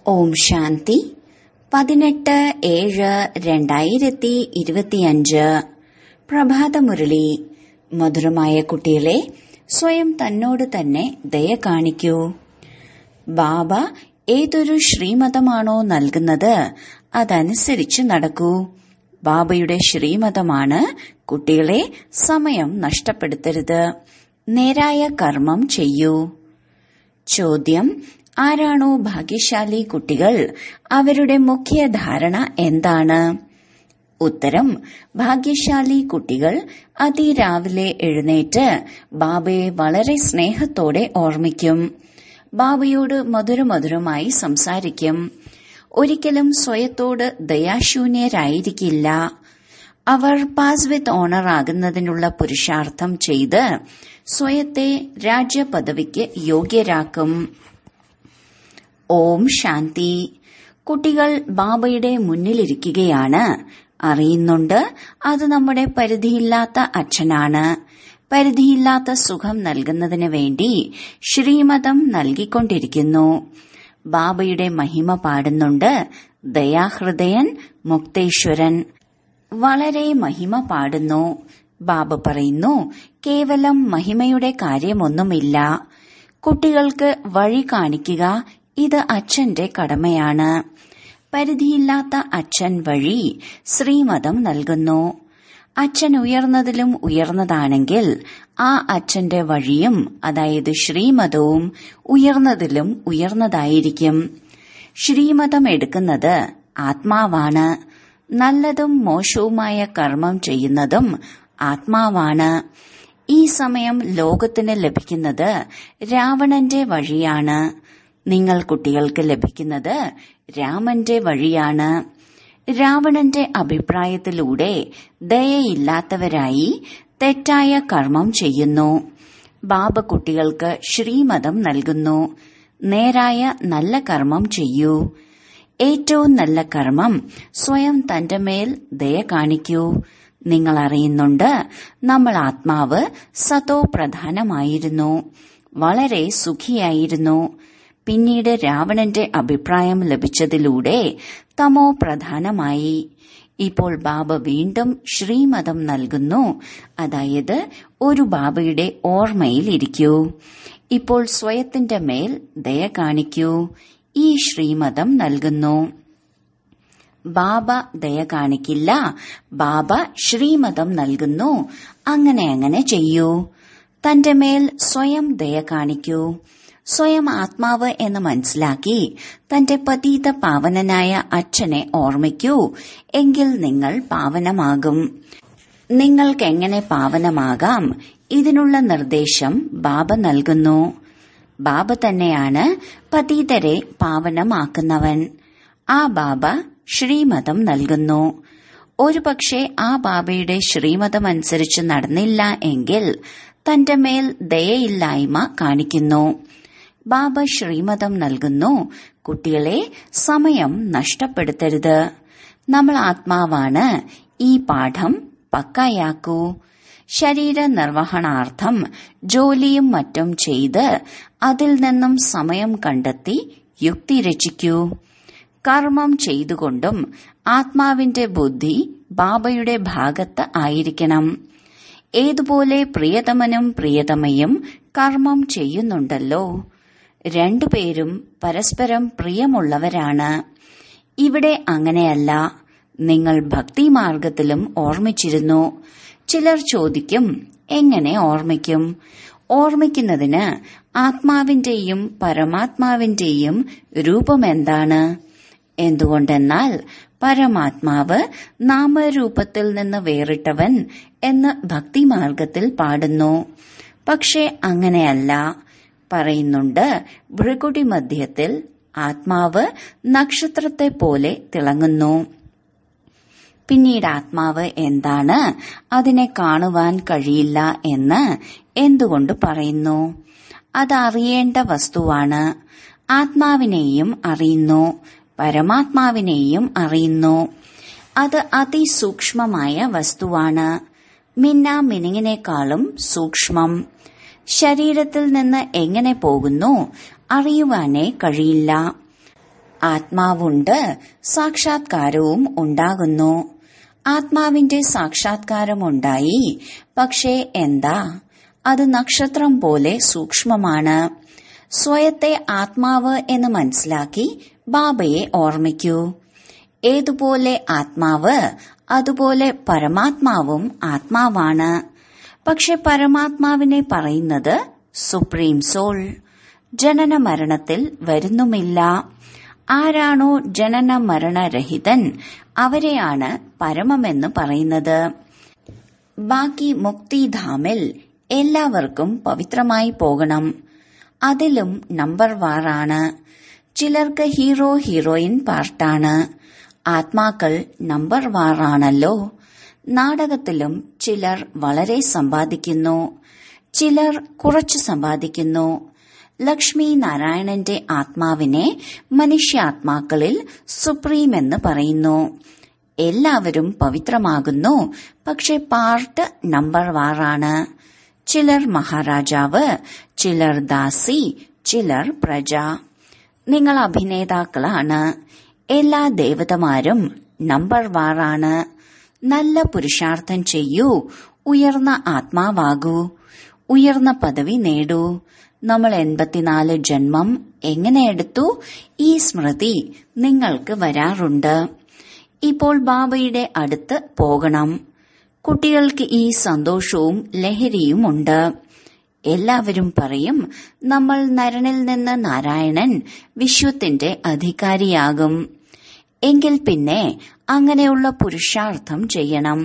ഓം ശാന്തി പതിനെട്ട് ഏഴ് രണ്ടായിരത്തി ഇരുപത്തിയഞ്ച് പ്രഭാതമുരളി മധുരമായ കുട്ടികളെ സ്വയം തന്നോട് തന്നെ ദയ കാണിക്കൂ ബാബ ഏതൊരു ശ്രീമതമാണോ നൽകുന്നത് അതനുസരിച്ച് നടക്കൂ ബാബയുടെ ശ്രീമതമാണ് കുട്ടികളെ സമയം നഷ്ടപ്പെടുത്തരുത് നേരായ കർമ്മം ചെയ്യൂ ചോദ്യം ആരാണോ ഭാഗ്യശാലി കുട്ടികൾ അവരുടെ മുഖ്യ ധാരണ എന്താണ് ഉത്തരം ഭാഗ്യശാലി കുട്ടികൾ അതിരാവിലെ എഴുന്നേറ്റ് ബാബയെ വളരെ സ്നേഹത്തോടെ ഓർമ്മിക്കും ബാബയോട് മധുരമധുരമായി സംസാരിക്കും ഒരിക്കലും സ്വയത്തോട് ദയാശൂന്യരായിരിക്കില്ല അവർ പാസ് വിത്ത് ഓണർ ആകുന്നതിനുള്ള പുരുഷാർത്ഥം ചെയ്ത് സ്വയത്തെ രാജ്യപദവിക്ക് യോഗ്യരാക്കും ഓം ശാന്തി കുട്ടികൾ ബാബയുടെ മുന്നിലിരിക്കുകയാണ് അറിയുന്നുണ്ട് അത് നമ്മുടെ പരിധിയില്ലാത്ത അച്ഛനാണ് പരിധിയില്ലാത്ത സുഖം നൽകുന്നതിന് വേണ്ടി ശ്രീമതം നൽകിക്കൊണ്ടിരിക്കുന്നു ബാബയുടെ മഹിമ പാടുന്നുണ്ട് ദയാഹൃദയൻ മുക്തേശ്വരൻ വളരെ മഹിമ പാടുന്നു ബാബ പറയുന്നു കേവലം മഹിമയുടെ കാര്യമൊന്നുമില്ല കുട്ടികൾക്ക് വഴി കാണിക്കുക ഇത് അച്ഛന്റെ കടമയാണ് പരിധിയില്ലാത്ത അച്ഛൻ വഴി ശ്രീമതം നൽകുന്നു അച്ഛൻ ഉയർന്നതിലും ഉയർന്നതാണെങ്കിൽ ആ അച്ഛന്റെ വഴിയും അതായത് ശ്രീമതവും ഉയർന്നതിലും ഉയർന്നതായിരിക്കും ശ്രീമതം എടുക്കുന്നത് ആത്മാവാണ് നല്ലതും മോശവുമായ കർമ്മം ചെയ്യുന്നതും ആത്മാവാണ് ഈ സമയം ലോകത്തിന് ലഭിക്കുന്നത് രാവണന്റെ വഴിയാണ് നിങ്ങൾ കുട്ടികൾക്ക് ലഭിക്കുന്നത് രാമന്റെ വഴിയാണ് രാവണന്റെ അഭിപ്രായത്തിലൂടെ ദയയില്ലാത്തവരായി തെറ്റായ കർമ്മം ചെയ്യുന്നു ബാബ കുട്ടികൾക്ക് ശ്രീമതം നൽകുന്നു നേരായ നല്ല കർമ്മം ചെയ്യൂ ഏറ്റവും നല്ല കർമ്മം സ്വയം തന്റെ മേൽ ദയ കാണിക്കൂ നിങ്ങൾ അറിയുന്നുണ്ട് നമ്മൾ ആത്മാവ് സതോ പ്രധാനമായിരുന്നു വളരെ സുഖിയായിരുന്നു പിന്നീട് രാവണന്റെ അഭിപ്രായം ലഭിച്ചതിലൂടെ തമോ പ്രധാനമായി ഇപ്പോൾ ബാബ വീണ്ടും ശ്രീമതം നൽകുന്നു അതായത് ഒരു ബാബയുടെ ഓർമ്മയിൽ ഇരിക്കൂ ഇപ്പോൾ സ്വയത്തിന്റെ മേൽ ദയ കാണിക്കൂ ഈ ശ്രീമതം നൽകുന്നു ബാബ ദയ കാണിക്കില്ല ബാബ ശ്രീമതം നൽകുന്നു അങ്ങനെ അങ്ങനെ ചെയ്യൂ തന്റെ മേൽ സ്വയം ദയ കാണിക്കൂ സ്വയം ആത്മാവ് എന്ന് മനസ്സിലാക്കി തന്റെ പതീത പാവനനായ അച്ഛനെ ഓർമ്മിക്കൂ എങ്കിൽ നിങ്ങൾ പാവനമാകും നിങ്ങൾക്കെങ്ങനെ പാവനമാകാം ഇതിനുള്ള നിർദ്ദേശം ബാബ നൽകുന്നു ബാബ തന്നെയാണ് പതീതരെ പാവനമാക്കുന്നവൻ ആ ബാബ ശ്രീമതം നൽകുന്നു ഒരുപക്ഷെ ആ ബാബയുടെ ശ്രീമതം അനുസരിച്ച് നടന്നില്ല എങ്കിൽ തന്റെ മേൽ ദയയില്ലായ്മ കാണിക്കുന്നു ബാബ ശ്രീമതം നൽകുന്നു കുട്ടികളെ സമയം നഷ്ടപ്പെടുത്തരുത് നമ്മൾ ആത്മാവാണ് ഈ പാഠം പക്കായാക്കൂ ശരീര നിർവഹണാർത്ഥം ജോലിയും മറ്റും ചെയ്ത് അതിൽ നിന്നും സമയം കണ്ടെത്തി യുക്തി രചിക്കൂ കർമ്മം ചെയ്തുകൊണ്ടും ആത്മാവിന്റെ ബുദ്ധി ബാബയുടെ ഭാഗത്ത് ആയിരിക്കണം ഏതുപോലെ പ്രിയതമനും പ്രിയതമയും കർമ്മം ചെയ്യുന്നുണ്ടല്ലോ രണ്ടുപേരും പരസ്പരം പ്രിയമുള്ളവരാണ് ഇവിടെ അങ്ങനെയല്ല നിങ്ങൾ ഭക്തിമാർഗത്തിലും ഓർമ്മിച്ചിരുന്നു ചിലർ ചോദിക്കും എങ്ങനെ ഓർമ്മിക്കും ഓർമ്മിക്കുന്നതിന് ആത്മാവിന്റെയും പരമാത്മാവിന്റെയും രൂപമെന്താണ് എന്തുകൊണ്ടെന്നാൽ പരമാത്മാവ് നാമരൂപത്തിൽ നിന്ന് വേറിട്ടവൻ എന്ന് ഭക്തിമാർഗത്തിൽ പാടുന്നു പക്ഷെ അങ്ങനെയല്ല പറയുന്നുണ്ട് ഭൃകുടി മധ്യത്തിൽ ആത്മാവ് നക്ഷത്രത്തെ പോലെ തിളങ്ങുന്നു പിന്നീട് ആത്മാവ് എന്താണ് അതിനെ കാണുവാൻ കഴിയില്ല എന്ന് എന്തുകൊണ്ട് പറയുന്നു അതറിയേണ്ട വസ്തുവാണ് ആത്മാവിനെയും അറിയുന്നു പരമാത്മാവിനെയും അറിയുന്നു അത് അതിസൂക്ഷ്മമായ വസ്തുവാണ് മിന്ന മിനിങ്ങിനേക്കാളും സൂക്ഷ്മം ശരീരത്തിൽ നിന്ന് എങ്ങനെ പോകുന്നു അറിയുവാനേ കഴിയില്ല ആത്മാവുണ്ട് സാക്ഷാത്കാരവും ഉണ്ടാകുന്നു ആത്മാവിന്റെ സാക്ഷാത്കാരമുണ്ടായി പക്ഷേ എന്താ അത് നക്ഷത്രം പോലെ സൂക്ഷ്മമാണ് സ്വയത്തെ ആത്മാവ് എന്ന് മനസ്സിലാക്കി ബാബയെ ഓർമ്മിക്കൂ ഏതുപോലെ ആത്മാവ് അതുപോലെ പരമാത്മാവും ആത്മാവാണ് പക്ഷെ പരമാത്മാവിനെ പറയുന്നത് സുപ്രീം സോൾ ജനന മരണത്തിൽ വരുന്നുമില്ല ആരാണോ ജനന മരണരഹിതൻ അവരെയാണ് പരമമെന്ന് പറയുന്നത് ബാക്കി മുക്തിധാമിൽ എല്ലാവർക്കും പവിത്രമായി പോകണം അതിലും നമ്പർ വാറാണ് ചിലർക്ക് ഹീറോ ഹീറോയിൻ പാർട്ടാണ് ആത്മാക്കൾ നമ്പർ വാറാണല്ലോ നാടകത്തിലും ചിലർ വളരെ സമ്പാദിക്കുന്നു ചിലർ കുറച്ചു സമ്പാദിക്കുന്നു ലക്ഷ്മി നാരായണന്റെ ആത്മാവിനെ മനുഷ്യാത്മാക്കളിൽ സുപ്രീം എന്ന് പറയുന്നു എല്ലാവരും പവിത്രമാകുന്നു പക്ഷെ പാർട്ട് നമ്പർ വാറാണ് ചിലർ മഹാരാജാവ് ചിലർ ദാസി ചിലർ പ്രജ നിങ്ങൾ അഭിനേതാക്കളാണ് എല്ലാ ദേവതമാരും നമ്പർ വാറാണ് നല്ല പുരുഷാർത്ഥം ചെയ്യൂ ഉയർന്ന ആത്മാവാകൂ ഉയർന്ന പദവി നേടൂ നമ്മൾ എൺപത്തിനാല് ജന്മം എങ്ങനെ എടുത്തു ഈ സ്മൃതി നിങ്ങൾക്ക് വരാറുണ്ട് ഇപ്പോൾ ബാബയുടെ അടുത്ത് പോകണം കുട്ടികൾക്ക് ഈ സന്തോഷവും ലഹരിയുമുണ്ട് എല്ലാവരും പറയും നമ്മൾ നരനിൽ നിന്ന് നാരായണൻ വിശ്വത്തിന്റെ അധികാരിയാകും എങ്കിൽ പിന്നെ അങ്ങനെയുള്ള പുരുഷാർത്ഥം ചെയ്യണം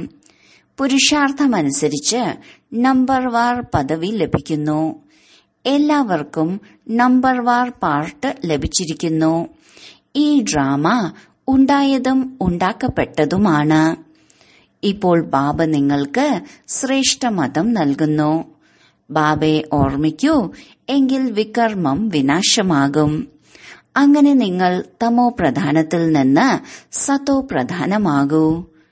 പുരുഷാർത്ഥമനുസരിച്ച് നമ്പർ വാർ പദവി ലഭിക്കുന്നു എല്ലാവർക്കും നമ്പർ വാർ പാർട്ട് ലഭിച്ചിരിക്കുന്നു ഈ ഡ്രാമ ഉണ്ടായതും ഉണ്ടാക്കപ്പെട്ടതുമാണ് ഇപ്പോൾ ബാബ നിങ്ങൾക്ക് ശ്രേഷ്ഠ മതം നൽകുന്നു ബാബയെ ഓർമ്മിക്കൂ എങ്കിൽ വികർമ്മം വിനാശമാകും അങ്ങനെ നിങ്ങൾ തമോ പ്രധാനത്തിൽ നിന്ന് സതോ പ്രധാനമാകൂ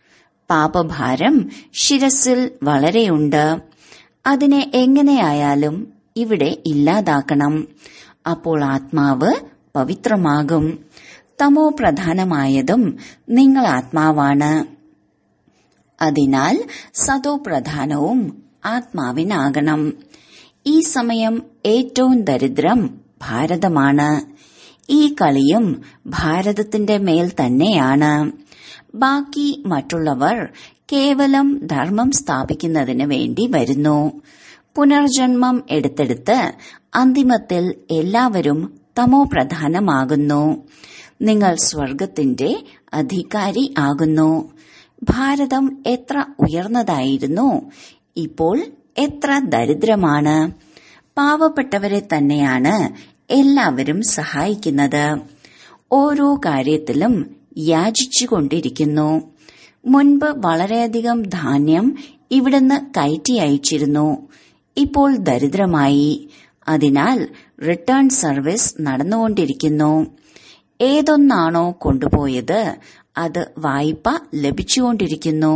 പാപഭാരം ശിരസിൽ വളരെയുണ്ട് അതിനെ എങ്ങനെയായാലും ഇവിടെ ഇല്ലാതാക്കണം അപ്പോൾ ആത്മാവ് പവിത്രമാകും തമോ പ്രധാനമായതും നിങ്ങൾ ആത്മാവാണ് അതിനാൽ സതോ പ്രധാനവും ആത്മാവിനാകണം ഈ സമയം ഏറ്റവും ദരിദ്രം ഭാരതമാണ് ഈ കളിയും ഭാരതത്തിന്റെ മേൽ തന്നെയാണ് ബാക്കി മറ്റുള്ളവർ കേവലം ധർമ്മം സ്ഥാപിക്കുന്നതിന് വേണ്ടി വരുന്നു പുനർജന്മം എടുത്തെടുത്ത് അന്തിമത്തിൽ എല്ലാവരും തമോ പ്രധാനമാകുന്നു നിങ്ങൾ സ്വർഗത്തിന്റെ അധികാരി ആകുന്നു ഭാരതം എത്ര ഉയർന്നതായിരുന്നു ഇപ്പോൾ എത്ര ദരിദ്രമാണ് പാവപ്പെട്ടവരെ തന്നെയാണ് എല്ലാവരും സഹായിക്കുന്നത് ഓരോ കാര്യത്തിലും യാചിച്ചുകൊണ്ടിരിക്കുന്നു മുൻപ് വളരെയധികം ധാന്യം ഇവിടുന്ന് കയറ്റി അയച്ചിരുന്നു ഇപ്പോൾ ദരിദ്രമായി അതിനാൽ റിട്ടേൺ സർവീസ് നടന്നുകൊണ്ടിരിക്കുന്നു ഏതൊന്നാണോ കൊണ്ടുപോയത് അത് വായ്പ ലഭിച്ചുകൊണ്ടിരിക്കുന്നു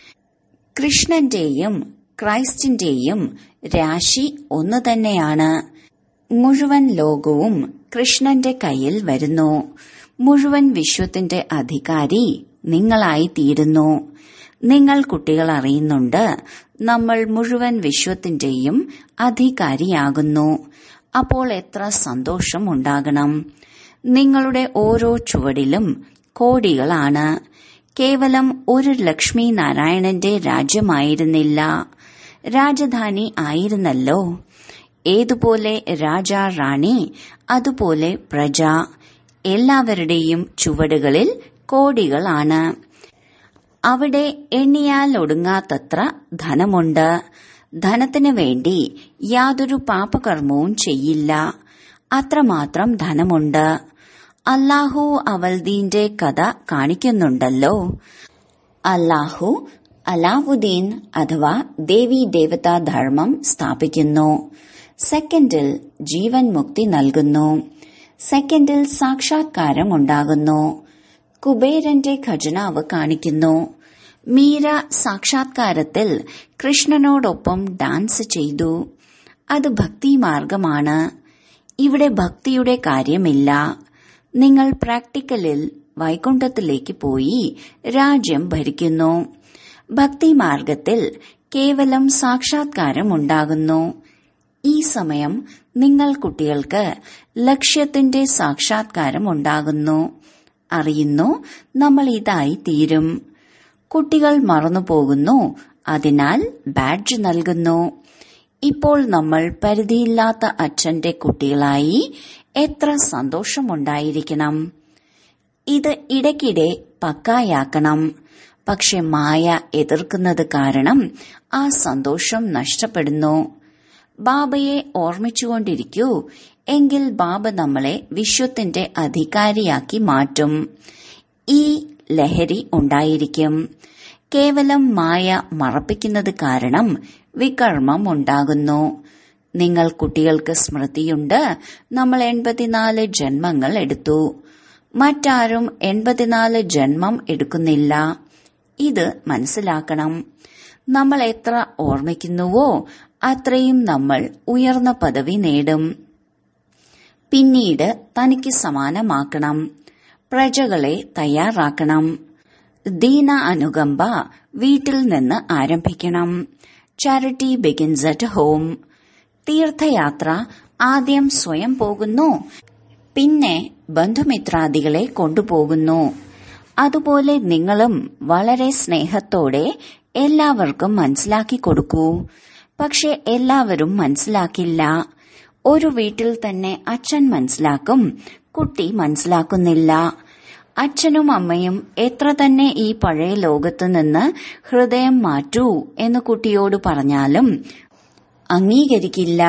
കൃഷ്ണന്റെയും ക്രൈസ്റ്റിന്റെയും രാശി ഒന്നു തന്നെയാണ് മുഴുവൻ ലോകവും കൃഷ്ണന്റെ കയ്യിൽ വരുന്നു മുഴുവൻ വിശ്വത്തിന്റെ അധികാരി നിങ്ങളായി തീരുന്നു നിങ്ങൾ കുട്ടികൾ അറിയുന്നുണ്ട് നമ്മൾ മുഴുവൻ വിശ്വത്തിന്റെയും അധികാരിയാകുന്നു അപ്പോൾ എത്ര സന്തോഷം ഉണ്ടാകണം നിങ്ങളുടെ ഓരോ ചുവടിലും കോടികളാണ് കേവലം ഒരു ലക്ഷ്മി നാരായണന്റെ രാജ്യമായിരുന്നില്ല രാജധാനി ആയിരുന്നല്ലോ ഏതുപോലെ രാജ റാണി അതുപോലെ പ്രജ എല്ലാവരുടെയും ചുവടുകളിൽ കോടികളാണ് അവിടെ എണ്ണിയാൽ ഒടുങ്ങാത്തത്ര ധനമുണ്ട് ധനത്തിനു വേണ്ടി യാതൊരു പാപകർമ്മവും ചെയ്യില്ല അത്രമാത്രം ധനമുണ്ട് അല്ലാഹു അവൽദീന്റെ കഥ കാണിക്കുന്നുണ്ടല്ലോ അല്ലാഹു അലാവുദ്ദീൻ അഥവാ ദേവി ദേവതാ ധർമ്മം സ്ഥാപിക്കുന്നു സെക്കൻഡിൽ ജീവൻ മുക്തി നൽകുന്നു സെക്കൻഡിൽ സാക്ഷാത്കാരം ഉണ്ടാകുന്നു കുബേരന്റെ ഖജനാവ് കാണിക്കുന്നു മീര സാക്ഷാത്കാരത്തിൽ കൃഷ്ണനോടൊപ്പം ഡാൻസ് ചെയ്തു അത് ഭക്തി മാർഗമാണ് ഇവിടെ ഭക്തിയുടെ കാര്യമില്ല നിങ്ങൾ പ്രാക്ടിക്കലിൽ വൈകുണ്ഠത്തിലേക്ക് പോയി രാജ്യം ഭരിക്കുന്നു ഭക്തിമാർഗത്തിൽ കേവലം സാക്ഷാത്കാരം ഉണ്ടാകുന്നു ഈ സമയം നിങ്ങൾ കുട്ടികൾക്ക് ലക്ഷ്യത്തിന്റെ സാക്ഷാത്കാരം ഉണ്ടാകുന്നു അറിയുന്നു നമ്മൾ ഇതായി തീരും കുട്ടികൾ മറന്നുപോകുന്നു അതിനാൽ ബാഡ്ജ് നൽകുന്നു ഇപ്പോൾ നമ്മൾ പരിധിയില്ലാത്ത അച്ഛന്റെ കുട്ടികളായി എത്ര സന്തോഷമുണ്ടായിരിക്കണം ഇത് ഇടയ്ക്കിടെ പക്കായാക്കണം പക്ഷെ മായ എതിർക്കുന്നത് കാരണം ആ സന്തോഷം നഷ്ടപ്പെടുന്നു ബാബയെ ഓർമ്മിച്ചുകൊണ്ടിരിക്കൂ എങ്കിൽ ബാബ നമ്മളെ വിശ്വത്തിന്റെ അധികാരിയാക്കി മാറ്റും ഈ ലഹരി ഉണ്ടായിരിക്കും കേവലം മായ മറപ്പിക്കുന്നത് കാരണം വികർമ്മം ഉണ്ടാകുന്നു നിങ്ങൾ കുട്ടികൾക്ക് സ്മൃതിയുണ്ട് നമ്മൾ എൺപത്തിനാല് ജന്മങ്ങൾ എടുത്തു മറ്റാരും എൺപത്തിനാല് ജന്മം എടുക്കുന്നില്ല ഇത് മനസ്സിലാക്കണം നമ്മൾ എത്ര ഓർമ്മിക്കുന്നുവോ അത്രയും നമ്മൾ ഉയർന്ന പദവി നേടും പിന്നീട് തനിക്ക് സമാനമാക്കണം പ്രജകളെ തയ്യാറാക്കണം ദീന അനുകമ്പ വീട്ടിൽ നിന്ന് ആരംഭിക്കണം ചാരിറ്റി ബിഗിൻസ് അറ്റ് ഹോം തീർത്ഥയാത്ര ആദ്യം സ്വയം പോകുന്നു പിന്നെ ബന്ധുമിത്രാദികളെ കൊണ്ടുപോകുന്നു അതുപോലെ നിങ്ങളും വളരെ സ്നേഹത്തോടെ എല്ലാവർക്കും മനസ്സിലാക്കി കൊടുക്കൂ പക്ഷെ എല്ലാവരും മനസ്സിലാക്കില്ല ഒരു വീട്ടിൽ തന്നെ അച്ഛൻ മനസ്സിലാക്കും കുട്ടി മനസ്സിലാക്കുന്നില്ല അച്ഛനും അമ്മയും എത്ര തന്നെ ഈ പഴയ ലോകത്ത് നിന്ന് ഹൃദയം മാറ്റൂ എന്ന് കുട്ടിയോട് പറഞ്ഞാലും അംഗീകരിക്കില്ല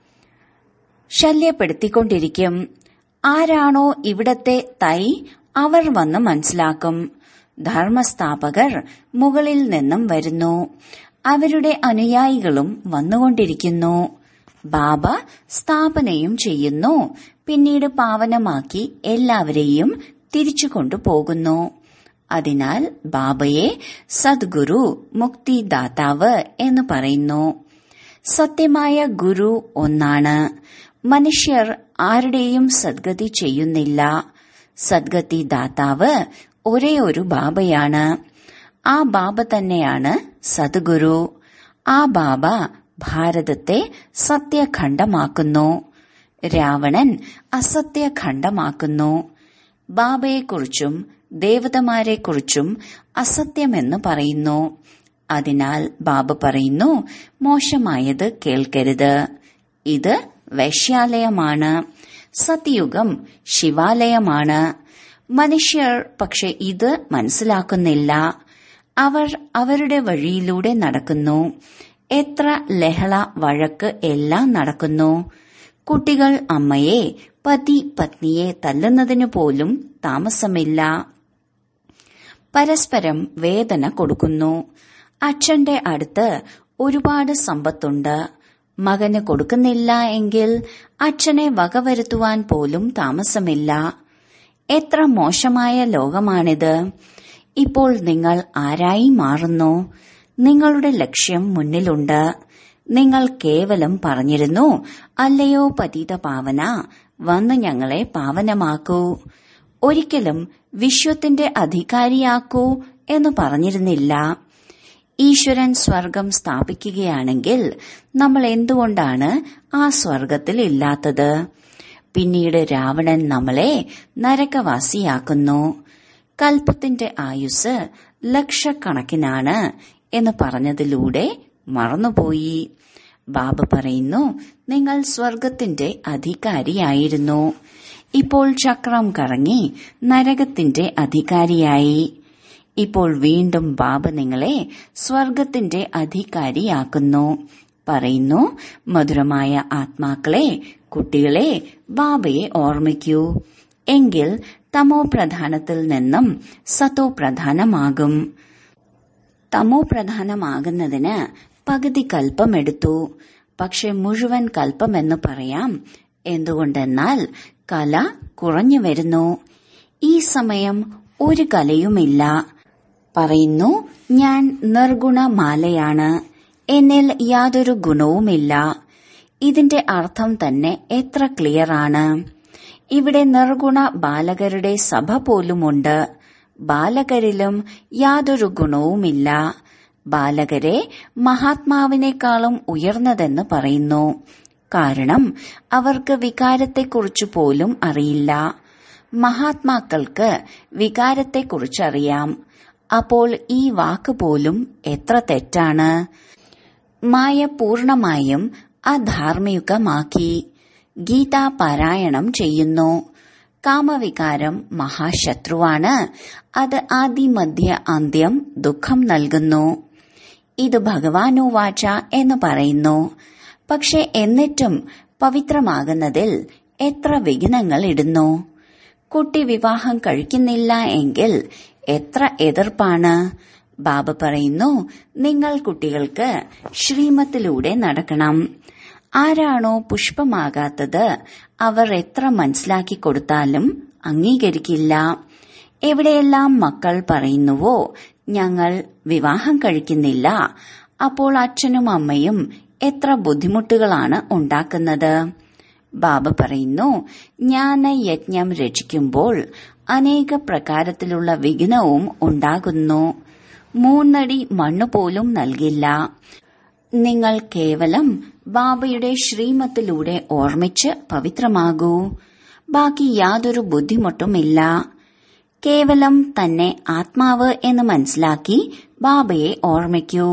ശല്യപ്പെടുത്തിക്കൊണ്ടിരിക്കും ആരാണോ ഇവിടത്തെ തൈ അവർ വന്ന് മനസ്സിലാക്കും ധർമ്മസ്ഥാപകർ മുകളിൽ നിന്നും വരുന്നു അവരുടെ അനുയായികളും വന്നുകൊണ്ടിരിക്കുന്നു ബാബ സ്ഥാപനയും ചെയ്യുന്നു പിന്നീട് പാവനമാക്കി എല്ലാവരെയും തിരിച്ചു കൊണ്ടുപോകുന്നു അതിനാൽ ബാബയെ സദ്ഗുരു മുക്തിദാതാവ് എന്ന് പറയുന്നു സത്യമായ ഗുരു ഒന്നാണ് മനുഷ്യർ ആരുടെയും സദ്ഗതി ചെയ്യുന്നില്ല സദ്ഗതി ദാതാവ് ഒരേ ഒരു ബാബയാണ് ആ ബാബ തന്നെയാണ് സദ്ഗുരു ആ ബാബ ഭാരതത്തെ സത്യഖണ്ഡമാക്കുന്നു രാവണൻ അസത്യഖണ്ഡമാക്കുന്നു ബാബയെക്കുറിച്ചും ദേവതമാരെക്കുറിച്ചും അസത്യമെന്ന് പറയുന്നു അതിനാൽ ബാബ പറയുന്നു മോശമായത് കേൾക്കരുത് ഇത് വൈശ്യാലയമാണ് സത്യയുഗം ശിവാലയമാണ് മനുഷ്യർ പക്ഷെ ഇത് മനസ്സിലാക്കുന്നില്ല അവർ അവരുടെ വഴിയിലൂടെ നടക്കുന്നു എത്ര ലഹള വഴക്ക് എല്ലാം നടക്കുന്നു കുട്ടികൾ അമ്മയെ പതി പത്നിയെ തല്ലുന്നതിനു പോലും താമസമില്ല പരസ്പരം വേദന കൊടുക്കുന്നു അച്ഛന്റെ അടുത്ത് ഒരുപാട് സമ്പത്തുണ്ട് മകന് കൊടുക്കുന്നില്ല എങ്കിൽ അച്ഛനെ വകവരുത്തുവാൻ പോലും താമസമില്ല എത്ര മോശമായ ലോകമാണിത് ഇപ്പോൾ നിങ്ങൾ ആരായി മാറുന്നു നിങ്ങളുടെ ലക്ഷ്യം മുന്നിലുണ്ട് നിങ്ങൾ കേവലം പറഞ്ഞിരുന്നു അല്ലയോ പതിത പാവന വന്ന് ഞങ്ങളെ പാവനമാക്കൂ ഒരിക്കലും വിശ്വത്തിന്റെ അധികാരിയാക്കൂ എന്ന് പറഞ്ഞിരുന്നില്ല ഈശ്വരൻ സ്വർഗം സ്ഥാപിക്കുകയാണെങ്കിൽ നമ്മൾ എന്തുകൊണ്ടാണ് ആ സ്വർഗത്തിൽ ഇല്ലാത്തത് പിന്നീട് രാവണൻ നമ്മളെ നരകവാസിയാക്കുന്നു കൽപ്പത്തിന്റെ ആയുസ് ലക്ഷക്കണക്കിനാണ് എന്ന് പറഞ്ഞതിലൂടെ മറന്നുപോയി ബാബ പറയുന്നു നിങ്ങൾ സ്വർഗത്തിന്റെ അധികാരിയായിരുന്നു ഇപ്പോൾ ചക്രം കറങ്ങി നരകത്തിന്റെ അധികാരിയായി ഇപ്പോൾ വീണ്ടും ബാബ നിങ്ങളെ സ്വർഗത്തിന്റെ അധികാരിയാക്കുന്നു പറയുന്നു മധുരമായ ആത്മാക്കളെ കുട്ടികളെ ബാബയെ ഓർമ്മിക്കൂ എങ്കിൽ തമോ പ്രധാനത്തിൽ നിന്നും സത്തോ പ്രധാനമാകും തമോ പ്രധാനമാകുന്നതിന് പകുതി കൽപ്പമെടുത്തു പക്ഷെ മുഴുവൻ കൽപ്പമെന്ന് പറയാം എന്തുകൊണ്ടെന്നാൽ കല കുറഞ്ഞു വരുന്നു ഈ സമയം ഒരു കലയുമില്ല പറയുന്നു ഞാൻ നിർഗുണമാലയാണ് എന്നിൽ യാതൊരു ഗുണവുമില്ല ഇതിന്റെ അർത്ഥം തന്നെ എത്ര ക്ലിയർ ആണ് ഇവിടെ നിർഗുണ ബാലകരുടെ സഭ പോലുമുണ്ട് ബാലകരിലും യാതൊരു ഗുണവുമില്ല ബാലകരെ മഹാത്മാവിനേക്കാളും ഉയർന്നതെന്ന് പറയുന്നു കാരണം അവർക്ക് വികാരത്തെക്കുറിച്ച് പോലും അറിയില്ല മഹാത്മാക്കൾക്ക് വികാരത്തെക്കുറിച്ചറിയാം അപ്പോൾ ഈ വാക്ക് പോലും എത്ര തെറ്റാണ് മായ പൂർണമായും അധാർമികമാക്കി ഗീതാ പാരായണം ചെയ്യുന്നു കാമവികാരം മഹാശത്രുവാണ് അത് ആദിമധ്യ അന്ത്യം ദുഃഖം നൽകുന്നു ഇത് ഭഗവാനുവാച എന്ന് പറയുന്നു പക്ഷെ എന്നിട്ടും പവിത്രമാകുന്നതിൽ എത്ര വിഘ്നങ്ങൾ ഇടുന്നു കുട്ടി വിവാഹം കഴിക്കുന്നില്ല എങ്കിൽ എത്ര എതിർപ്പാണ് ബാബ പറയുന്നു നിങ്ങൾ കുട്ടികൾക്ക് ശ്രീമത്തിലൂടെ നടക്കണം ആരാണോ പുഷ്പമാകാത്തത് അവർ എത്ര മനസ്സിലാക്കി കൊടുത്താലും അംഗീകരിക്കില്ല എവിടെയെല്ലാം മക്കൾ പറയുന്നുവോ ഞങ്ങൾ വിവാഹം കഴിക്കുന്നില്ല അപ്പോൾ അച്ഛനും അമ്മയും എത്ര ബുദ്ധിമുട്ടുകളാണ് ഉണ്ടാക്കുന്നത് ബാബ പറയുന്നു ജ്ഞാന യജ്ഞം രചിക്കുമ്പോൾ അനേക പ്രകാരത്തിലുള്ള വിഘ്നവും ഉണ്ടാകുന്നു മൂന്നടി മണ്ണു പോലും നൽകില്ല നിങ്ങൾ കേവലം ബാബയുടെ ശ്രീമത്തിലൂടെ ഓർമ്മിച്ച് പവിത്രമാകൂ ബാക്കി യാതൊരു ബുദ്ധിമുട്ടുമില്ല കേവലം തന്നെ ആത്മാവ് എന്ന് മനസ്സിലാക്കി ബാബയെ ഓർമ്മിക്കൂ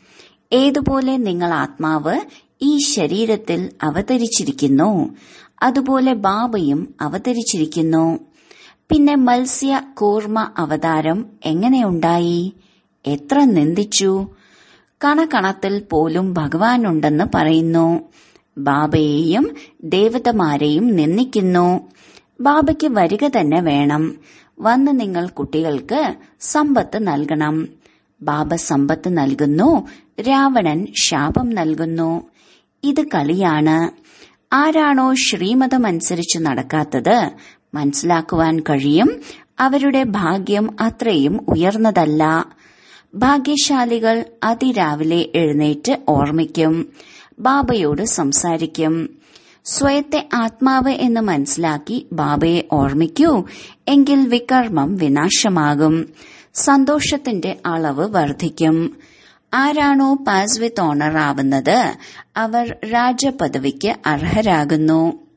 ഏതുപോലെ നിങ്ങൾ ആത്മാവ് ഈ ശരീരത്തിൽ അവതരിച്ചിരിക്കുന്നു അതുപോലെ ബാബയും അവതരിച്ചിരിക്കുന്നു പിന്നെ മത്സ്യ കൂർമ്മ അവതാരം എങ്ങനെയുണ്ടായി എത്ര നിന്ദിച്ചു കണക്കണത്തിൽ പോലും ഭഗവാനുണ്ടെന്ന് പറയുന്നു ബാബയെയും ദേവതമാരെയും നിന്ദിക്കുന്നു ബാബയ്ക്ക് വരിക തന്നെ വേണം വന്ന് നിങ്ങൾ കുട്ടികൾക്ക് സമ്പത്ത് നൽകണം ബാബ സമ്പത്ത് നൽകുന്നു രാവണൻ ശാപം നൽകുന്നു ഇത് കളിയാണ് ആരാണോ ശ്രീമതമനുസരിച്ച് നടക്കാത്തത് മനസ്സിലാക്കുവാൻ കഴിയും അവരുടെ ഭാഗ്യം അത്രയും ഉയർന്നതല്ല ഭാഗ്യശാലികൾ അതിരാവിലെ എഴുന്നേറ്റ് ഓർമ്മിക്കും ബാബയോട് സംസാരിക്കും സ്വയത്തെ ആത്മാവ് എന്ന് മനസ്സിലാക്കി ബാബയെ ഓർമ്മിക്കൂ എങ്കിൽ വികർമ്മം വിനാശമാകും സന്തോഷത്തിന്റെ അളവ് വർദ്ധിക്കും ആരാണോ പാസ് വിത്ത് ഓണർ ആവുന്നത് അവർ രാജപദവിക്ക് അർഹരാകുന്നു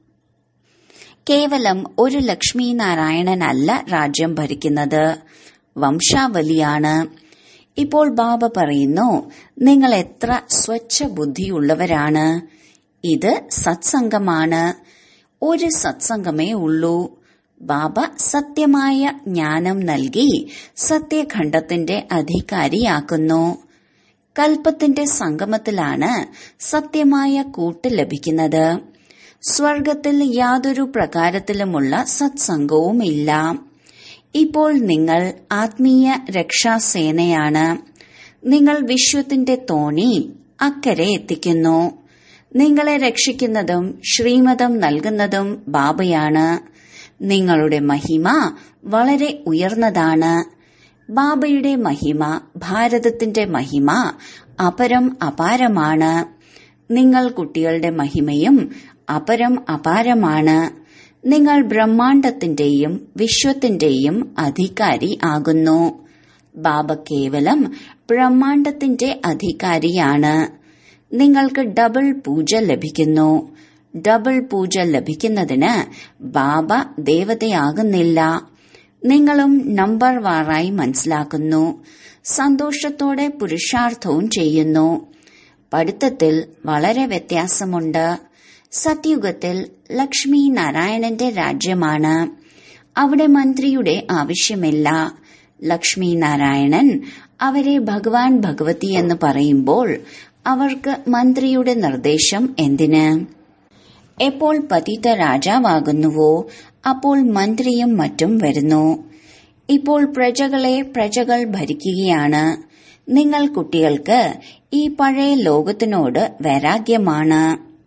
കേവലം ഒരു ലക്ഷ്മി നാരായണനല്ല രാജ്യം ഭരിക്കുന്നത് വംശാവലിയാണ് ഇപ്പോൾ ബാബ പറയുന്നു നിങ്ങൾ എത്ര സ്വച്ഛ ബുദ്ധിയുള്ളവരാണ് ഇത് സത്സംഗമാണ് ഒരു സത്സംഗമേ ഉള്ളൂ ബാബ സത്യമായ ജ്ഞാനം നൽകി സത്യഖണ്ഡത്തിന്റെ അധികാരിയാക്കുന്നു കൽപ്പത്തിന്റെ സംഗമത്തിലാണ് സത്യമായ കൂട്ട് ലഭിക്കുന്നത് സ്വർഗത്തിൽ യാതൊരു പ്രകാരത്തിലുമുള്ള സത്സംഗവുമില്ല ഇപ്പോൾ നിങ്ങൾ ആത്മീയ രക്ഷാസേനയാണ് നിങ്ങൾ വിശ്വത്തിന്റെ തോണി അക്കരെ എത്തിക്കുന്നു നിങ്ങളെ രക്ഷിക്കുന്നതും ശ്രീമതം നൽകുന്നതും ബാബയാണ് നിങ്ങളുടെ മഹിമ വളരെ ഉയർന്നതാണ് ബാബയുടെ മഹിമ ഭാരതത്തിന്റെ മഹിമ അപരം അപാരമാണ് നിങ്ങൾ കുട്ടികളുടെ മഹിമയും അപരം അപാരമാണ് നിങ്ങൾ ബ്രഹ്മാണ്ടത്തിന്റെയും വിശ്വത്തിന്റെയും അധികാരി ആകുന്നു ബാബ കേവലം ബ്രഹ്മാണ്ടത്തിന്റെ അധികാരിയാണ് നിങ്ങൾക്ക് ഡബിൾ പൂജ ലഭിക്കുന്നു ഡബിൾ പൂജ ലഭിക്കുന്നതിന് ബാബ ദേവതയാകുന്നില്ല നിങ്ങളും നമ്പർ വാറായി മനസ്സിലാക്കുന്നു സന്തോഷത്തോടെ പുരുഷാർത്ഥവും ചെയ്യുന്നു പഠിത്തത്തിൽ വളരെ വ്യത്യാസമുണ്ട് സത്യുഗത്തിൽ ലക്ഷ്മി നാരായണന്റെ രാജ്യമാണ് അവിടെ മന്ത്രിയുടെ ആവശ്യമില്ല ലക്ഷ്മി നാരായണൻ അവരെ ഭഗവാൻ ഭഗവതി എന്ന് പറയുമ്പോൾ അവർക്ക് മന്ത്രിയുടെ നിർദ്ദേശം എന്തിന് എപ്പോൾ പതിത രാജാവാകുന്നുവോ അപ്പോൾ മന്ത്രിയും മറ്റും വരുന്നു ഇപ്പോൾ പ്രജകളെ പ്രജകൾ ഭരിക്കുകയാണ് നിങ്ങൾ കുട്ടികൾക്ക് ഈ പഴയ ലോകത്തിനോട് വൈരാഗ്യമാണ്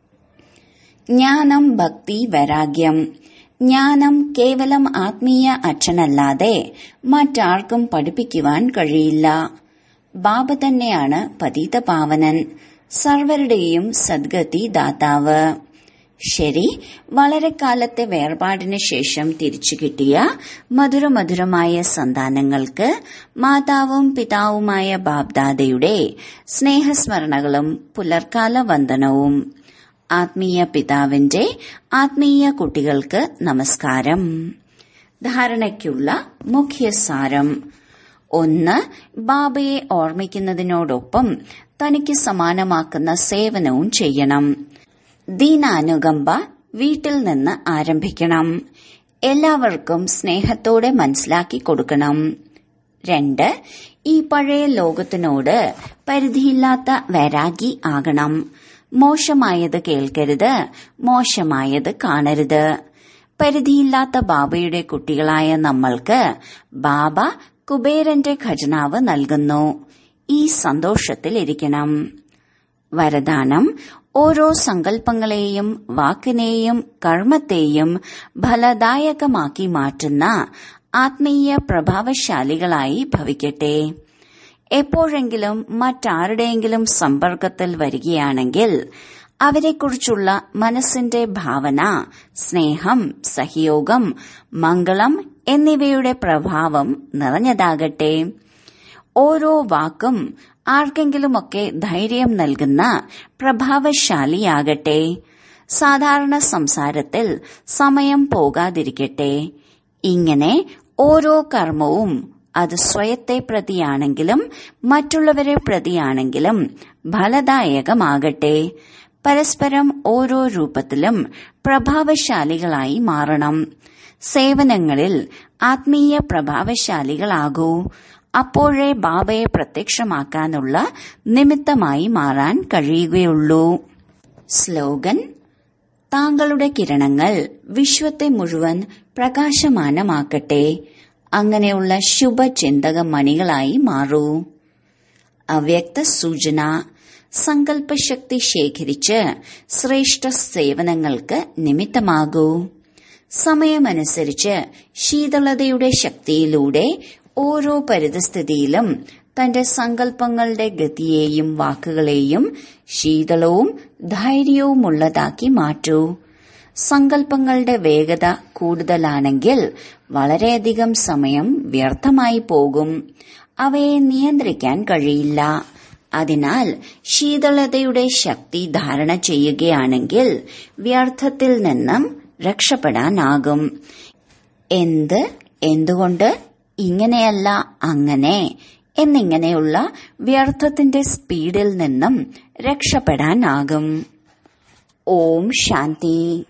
ജ്ഞാനം ഭക്തി വൈരാഗ്യം ജ്ഞാനം കേവലം ആത്മീയ അച്ഛനല്ലാതെ മറ്റാർക്കും പഠിപ്പിക്കുവാൻ കഴിയില്ല ബാബ തന്നെയാണ് പതീത പാവനൻ സർവരുടെയും സദ്ഗതി ദാതാവ് ശരി വളരെ കാലത്തെ വേർപാടിന് ശേഷം തിരിച്ചു കിട്ടിയ മധുരമധുരമായ സന്താനങ്ങൾക്ക് മാതാവും പിതാവുമായ ബാബ്ദാദയുടെ സ്നേഹസ്മരണകളും പുലർക്കാല വന്ദനവും ആത്മീയ പിതാവിന്റെ ആത്മീയ കുട്ടികൾക്ക് നമസ്കാരം ധാരണയ്ക്കുള്ള മുഖ്യസാരം ഒന്ന് ബാബയെ ഓർമ്മിക്കുന്നതിനോടൊപ്പം തനിക്ക് സമാനമാക്കുന്ന സേവനവും ചെയ്യണം ദീനാനുകമ്പ വീട്ടിൽ നിന്ന് ആരംഭിക്കണം എല്ലാവർക്കും സ്നേഹത്തോടെ മനസ്സിലാക്കി കൊടുക്കണം രണ്ട് ഈ പഴയ ലോകത്തിനോട് പരിധിയില്ലാത്ത വൈരാഗി ആകണം മോശമായത് കേൾക്കരുത് മോശമായത് കാണരുത് പരിധിയില്ലാത്ത ബാബയുടെ കുട്ടികളായ നമ്മൾക്ക് ബാബ കുബേരന്റെ ഖജനാവ് നൽകുന്നു ഈ സന്തോഷത്തിലിരിക്കണം വരദാനം ഓരോ സങ്കല്പങ്ങളെയും വാക്കിനെയും കർമ്മത്തെയും ഫലദായകമാക്കി മാറ്റുന്ന ആത്മീയ പ്രഭാവശാലികളായി ഭവിക്കട്ടെ എപ്പോഴെങ്കിലും മറ്റാരുടെയെങ്കിലും സമ്പർക്കത്തിൽ വരികയാണെങ്കിൽ അവരെക്കുറിച്ചുള്ള മനസ്സിന്റെ ഭാവന സ്നേഹം സഹയോഗം മംഗളം എന്നിവയുടെ പ്രഭാവം നിറഞ്ഞതാകട്ടെ ഓരോ വാക്കും ആർക്കെങ്കിലുമൊക്കെ ധൈര്യം നൽകുന്ന പ്രഭാവശാലിയാകട്ടെ സാധാരണ സംസാരത്തിൽ സമയം പോകാതിരിക്കട്ടെ ഇങ്ങനെ ഓരോ കർമ്മവും അത് സ്വയത്തെ പ്രതിയാണെങ്കിലും മറ്റുള്ളവരെ പ്രതിയാണെങ്കിലും ഫലദായകമാകട്ടെ പരസ്പരം ഓരോ രൂപത്തിലും പ്രഭാവശാലികളായി മാറണം സേവനങ്ങളിൽ ആത്മീയ പ്രഭാവശാലികളാകൂ അപ്പോഴേ ബാബയെ പ്രത്യക്ഷമാക്കാനുള്ള നിമിത്തമായി മാറാൻ കഴിയുകയുള്ളൂ സ്ലോഗൻ താങ്കളുടെ കിരണങ്ങൾ വിശ്വത്തെ മുഴുവൻ പ്രകാശമാനമാക്കട്ടെ അങ്ങനെയുള്ള ശുഭചിന്തക മണികളായി മാറൂ അവ്യക്ത സൂചന സങ്കല്പശക്തി ശേഖരിച്ച് ശ്രേഷ്ഠ സേവനങ്ങൾക്ക് നിമിത്തമാകൂ സമയമനുസരിച്ച് ശീതളതയുടെ ശക്തിയിലൂടെ ഓരോ പരിതസ്ഥിതിയിലും തന്റെ സങ്കല്പങ്ങളുടെ ഗതിയെയും വാക്കുകളെയും ശീതളവും ധൈര്യവുമുള്ളതാക്കി മാറ്റൂ സങ്കല്പങ്ങളുടെ വേഗത കൂടുതലാണെങ്കിൽ വളരെയധികം സമയം വ്യർത്ഥമായി പോകും അവയെ നിയന്ത്രിക്കാൻ കഴിയില്ല അതിനാൽ ശീതളതയുടെ ശക്തി ധാരണ ചെയ്യുകയാണെങ്കിൽ വ്യർത്ഥത്തിൽ നിന്നും രക്ഷപ്പെടാനാകും എന്ത് എന്തുകൊണ്ട് ഇങ്ങനെയല്ല അങ്ങനെ എന്നിങ്ങനെയുള്ള വ്യർത്ഥത്തിന്റെ സ്പീഡിൽ നിന്നും രക്ഷപ്പെടാനാകും ഓം ശാന്തി